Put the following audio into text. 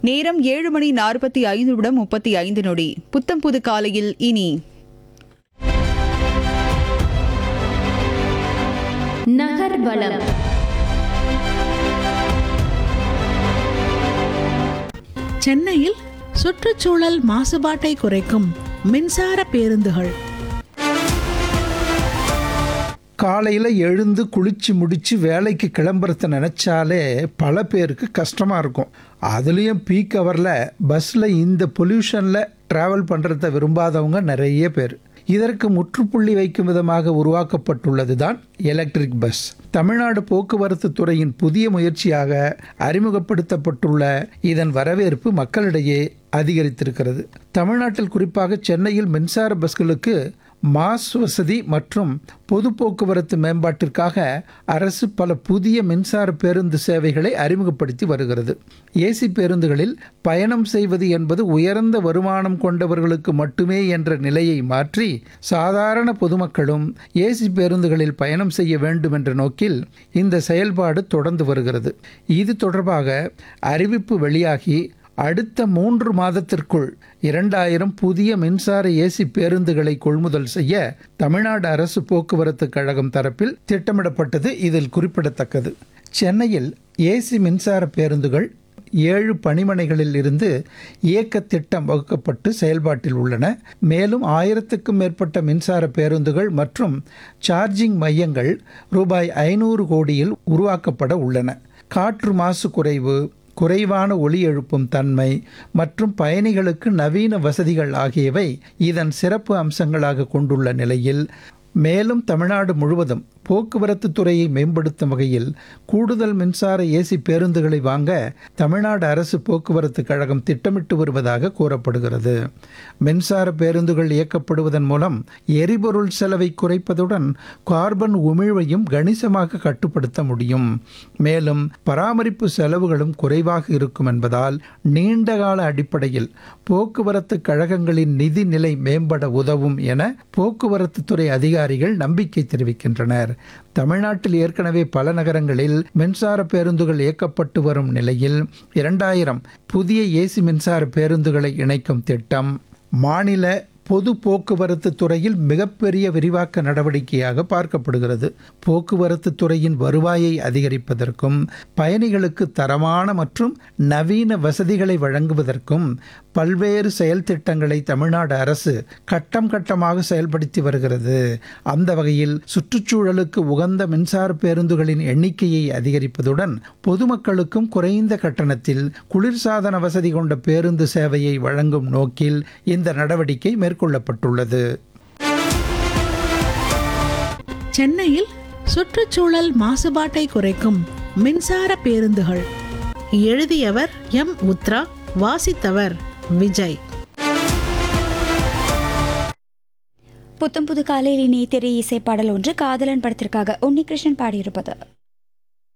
நேரம் ஏழு மணி நாற்பத்தி ஐந்து நிமிடம் முப்பத்தி ஐந்து நொடி புத்தம் புது காலையில் இனி நகர்வலம் சென்னையில் சுற்றுச்சூழல் மாசுபாட்டை குறைக்கும் மின்சார பேருந்துகள் காலையில் எழுந்து குளிச்சு முடிச்சு வேலைக்கு கிளம்புறத நினச்சாலே பல பேருக்கு கஷ்டமாக இருக்கும் அதுலேயும் பீக் ஹவரில் பஸ்ஸில் இந்த பொல்யூஷனில் ட்ராவல் பண்ணுறத விரும்பாதவங்க நிறைய பேர் இதற்கு முற்றுப்புள்ளி வைக்கும் விதமாக உருவாக்கப்பட்டுள்ளது தான் எலக்ட்ரிக் பஸ் தமிழ்நாடு போக்குவரத்து துறையின் புதிய முயற்சியாக அறிமுகப்படுத்தப்பட்டுள்ள இதன் வரவேற்பு மக்களிடையே அதிகரித்திருக்கிறது தமிழ்நாட்டில் குறிப்பாக சென்னையில் மின்சார பஸ்களுக்கு மாஸ் வசதி மற்றும் பொது போக்குவரத்து மேம்பாட்டிற்காக அரசு பல புதிய மின்சார பேருந்து சேவைகளை அறிமுகப்படுத்தி வருகிறது ஏசி பேருந்துகளில் பயணம் செய்வது என்பது உயர்ந்த வருமானம் கொண்டவர்களுக்கு மட்டுமே என்ற நிலையை மாற்றி சாதாரண பொதுமக்களும் ஏசி பேருந்துகளில் பயணம் செய்ய வேண்டும் என்ற நோக்கில் இந்த செயல்பாடு தொடர்ந்து வருகிறது இது தொடர்பாக அறிவிப்பு வெளியாகி அடுத்த மூன்று மாதத்திற்குள் இரண்டாயிரம் புதிய மின்சார ஏசி பேருந்துகளை கொள்முதல் செய்ய தமிழ்நாடு அரசு போக்குவரத்து கழகம் தரப்பில் திட்டமிடப்பட்டது இதில் குறிப்பிடத்தக்கது சென்னையில் ஏசி மின்சார பேருந்துகள் ஏழு பணிமனைகளில் இருந்து இயக்க திட்டம் வகுக்கப்பட்டு செயல்பாட்டில் உள்ளன மேலும் ஆயிரத்துக்கும் மேற்பட்ட மின்சார பேருந்துகள் மற்றும் சார்ஜிங் மையங்கள் ரூபாய் ஐநூறு கோடியில் உருவாக்கப்பட உள்ளன காற்று மாசு குறைவு குறைவான ஒலி எழுப்பும் தன்மை மற்றும் பயணிகளுக்கு நவீன வசதிகள் ஆகியவை இதன் சிறப்பு அம்சங்களாக கொண்டுள்ள நிலையில் மேலும் தமிழ்நாடு முழுவதும் போக்குவரத்து துறையை மேம்படுத்தும் வகையில் கூடுதல் மின்சார ஏசி பேருந்துகளை வாங்க தமிழ்நாடு அரசு போக்குவரத்து கழகம் திட்டமிட்டு வருவதாக கூறப்படுகிறது மின்சார பேருந்துகள் இயக்கப்படுவதன் மூலம் எரிபொருள் செலவை குறைப்பதுடன் கார்பன் உமிழ்வையும் கணிசமாக கட்டுப்படுத்த முடியும் மேலும் பராமரிப்பு செலவுகளும் குறைவாக இருக்கும் என்பதால் நீண்டகால அடிப்படையில் போக்குவரத்து கழகங்களின் நிதி நிலை மேம்பட உதவும் என போக்குவரத்து துறை அதிகாரிகள் நம்பிக்கை தெரிவிக்கின்றனர் தமிழ்நாட்டில் ஏற்கனவே பல நகரங்களில் மின்சார பேருந்துகள் இயக்கப்பட்டு வரும் நிலையில் இரண்டாயிரம் புதிய ஏசி மின்சார பேருந்துகளை இணைக்கும் திட்டம் மாநில பொது போக்குவரத்து துறையில் மிகப்பெரிய விரிவாக்க நடவடிக்கையாக பார்க்கப்படுகிறது போக்குவரத்து துறையின் வருவாயை அதிகரிப்பதற்கும் பயணிகளுக்கு தரமான மற்றும் நவீன வசதிகளை வழங்குவதற்கும் பல்வேறு செயல் திட்டங்களை தமிழ்நாடு அரசு கட்டம் கட்டமாக செயல்படுத்தி வருகிறது அந்த வகையில் சுற்றுச்சூழலுக்கு உகந்த மின்சார பேருந்துகளின் எண்ணிக்கையை அதிகரிப்பதுடன் பொதுமக்களுக்கும் குறைந்த கட்டணத்தில் குளிர்சாதன வசதி கொண்ட பேருந்து சேவையை வழங்கும் நோக்கில் இந்த நடவடிக்கை மேற்கொள்ளப்பட்டுள்ளது சென்னையில் சுற்றுச்சூழல் மாசுபாட்டை குறைக்கும் மின்சார பேருந்துகள் எழுதியவர் எம் உத்ரா வாசித்தவர் விஜய் புத்தம் புது காலையில் இனி திரை இசை பாடல் ஒன்று காதலன் படத்திற்காக உன்னிகிருஷ்ணன் பாடியிருப்பது